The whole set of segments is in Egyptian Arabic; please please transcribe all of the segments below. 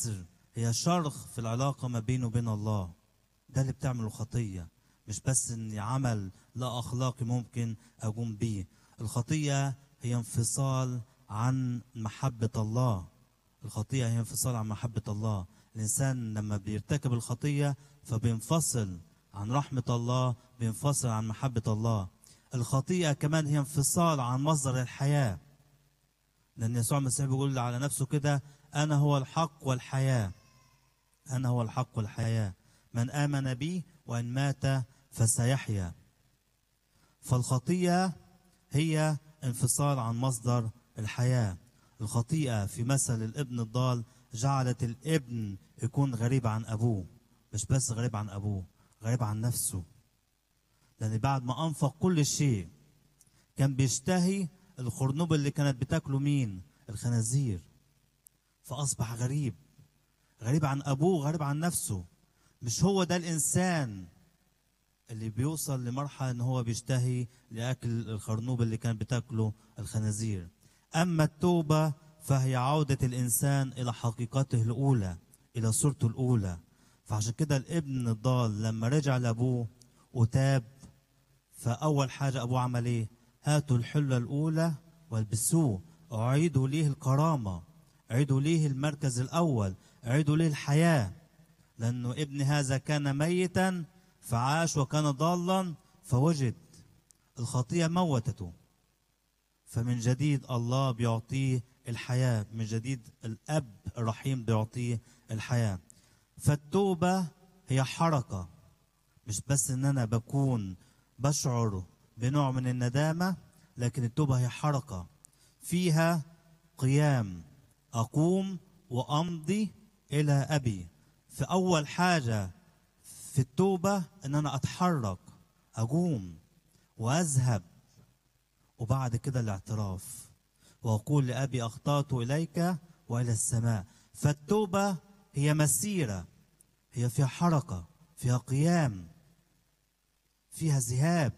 كسر هي شرخ في العلاقة ما بينه وبين الله ده اللي بتعمله الخطية مش بس اني عمل لا اخلاقي ممكن اقوم بيه الخطية هي انفصال عن محبة الله الخطية هي انفصال عن محبة الله الإنسان لما بيرتكب الخطية فبينفصل عن رحمة الله بينفصل عن محبة الله الخطيئة كمان هي انفصال عن مصدر الحياة لأن يسوع المسيح بيقول على نفسه كده أنا هو الحق والحياة أنا هو الحق والحياة من آمن بي وإن مات فسيحيا فالخطيئة هي انفصال عن مصدر الحياة الخطيئة في مثل الابن الضال جعلت الابن يكون غريب عن أبوه مش بس غريب عن أبوه غريب عن نفسه لأن بعد ما أنفق كل شيء كان بيشتهي الخرنوب اللي كانت بتاكله مين الخنازير فأصبح غريب غريب عن أبوه غريب عن نفسه مش هو ده الإنسان اللي بيوصل لمرحلة إن هو بيشتهي لأكل الخرنوب اللي كان بتاكله الخنازير أما التوبة فهي عودة الإنسان إلى حقيقته الأولى إلى صورته الأولى فعشان كده الابن الضال لما رجع لأبوه وتاب فأول حاجة أبوه عمل إيه؟ هاتوا الحلة الأولى والبسوه أعيدوا ليه الكرامة أعيدوا ليه المركز الأول أعيدوا ليه الحياة لأنه ابن هذا كان ميتا فعاش وكان ضالا فوجد الخطية موتته فمن جديد الله بيعطيه الحياة من جديد الأب الرحيم بيعطيه الحياة فالتوبة هي حركة مش بس إن أنا بكون بشعر بنوع من الندامة لكن التوبة هي حركة فيها قيام أقوم وأمضي إلى أبي في أول حاجة في التوبة إن أنا أتحرك أقوم وأذهب وبعد كده الاعتراف وأقول لأبي أخطأت إليك وإلى السماء فالتوبة هي مسيرة هي فيها حركة فيها قيام فيها ذهاب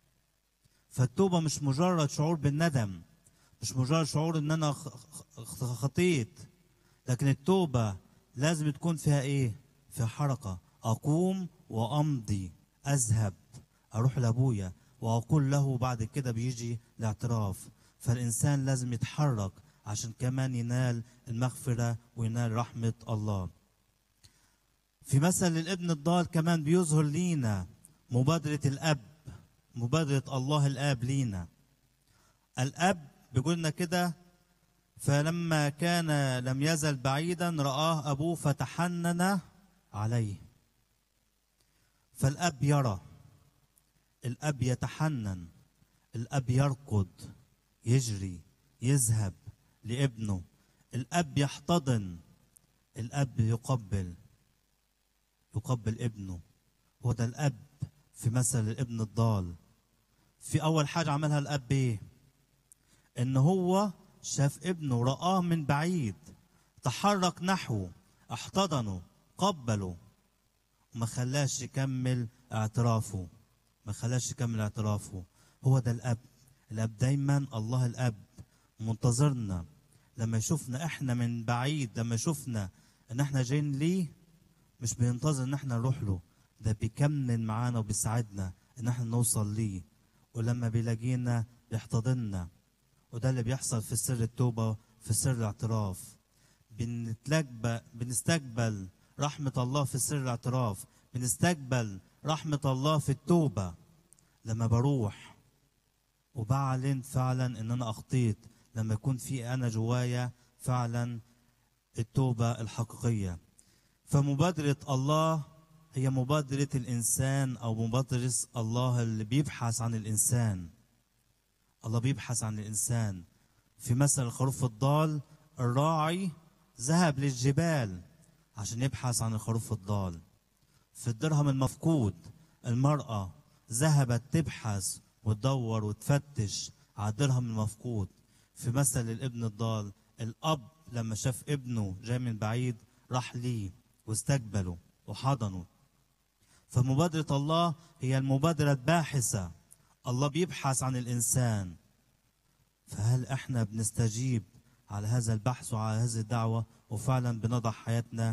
فالتوبة مش مجرد شعور بالندم مش مجرد شعور ان انا خطيت لكن التوبة لازم تكون فيها ايه فيها حركة اقوم وامضي اذهب اروح لابويا واقول له بعد كده بيجي الاعتراف فالانسان لازم يتحرك عشان كمان ينال المغفرة وينال رحمة الله في مثل الابن الضال كمان بيظهر لينا مبادرة الأب مبادرة الله الآب لينا الأب بيقول لنا كده فلما كان لم يزل بعيدا رآه أبوه فتحنن عليه فالأب يرى الأب يتحنن الأب يركض يجري يذهب لابنه الأب يحتضن الأب يقبل يقبل ابنه هو ده الأب في مثل الابن الضال في أول حاجة عملها الأب إيه؟ إن هو شاف ابنه رآه من بعيد تحرك نحوه احتضنه قبله وما خلاش يكمل اعترافه ما خلاش يكمل اعترافه هو ده الأب الأب دايما الله الأب منتظرنا لما يشوفنا احنا من بعيد لما يشوفنا ان احنا جايين ليه مش بينتظر ان احنا نروح له ده بيكمل معانا وبيساعدنا ان احنا نوصل ليه ولما بيلاقينا بيحتضننا وده اللي بيحصل في سر التوبه في سر الاعتراف بنتلقبل بنستقبل رحمه الله في سر الاعتراف بنستقبل رحمه الله في التوبه لما بروح وبعلن فعلا ان انا اخطيت لما يكون في انا جوايا فعلا التوبه الحقيقيه فمبادره الله هي مبادره الانسان او مبادره الله اللي بيبحث عن الانسان الله بيبحث عن الانسان في مثل الخروف الضال الراعي ذهب للجبال عشان يبحث عن الخروف الضال في الدرهم المفقود المراه ذهبت تبحث وتدور وتفتش على الدرهم المفقود في مثل الابن الضال الاب لما شاف ابنه جاي من بعيد راح ليه واستقبله وحضنه فمبادرة الله هي المبادرة الباحثة الله بيبحث عن الإنسان فهل احنا بنستجيب على هذا البحث وعلى هذه الدعوة وفعلا بنضع حياتنا